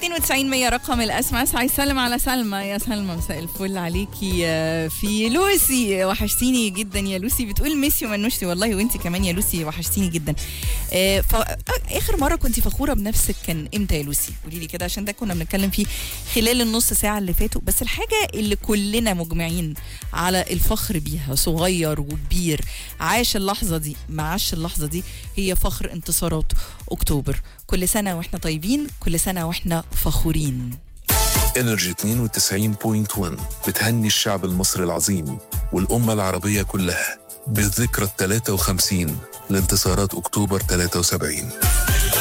92 100 رقم الاس ام اس عايز اسلم على سلمى يا سلمى مساء الفل عليكي آه، في لوسي وحشتيني جدا يا لوسي بتقول ميسي ومنوشتي والله وانت كمان يا لوسي وحشتيني جدا آه، ف... آه، اخر مره كنت فخوره بنفسك كان امتى يا لوسي قولي لي كده عشان ده كنا بنتكلم فيه خلال النص ساعه اللي فاتوا بس الحاجه اللي كلنا مجمعين على الفخر بيها صغير وكبير عاش اللحظه دي ما عاش اللحظه دي هي فخر انتصارات اكتوبر كل سنه واحنا طيبين كل سنه واحنا فخورين انرجي 92.1 بتهني الشعب المصري العظيم والأمة العربية كلها بالذكرى ال 53 لانتصارات أكتوبر 73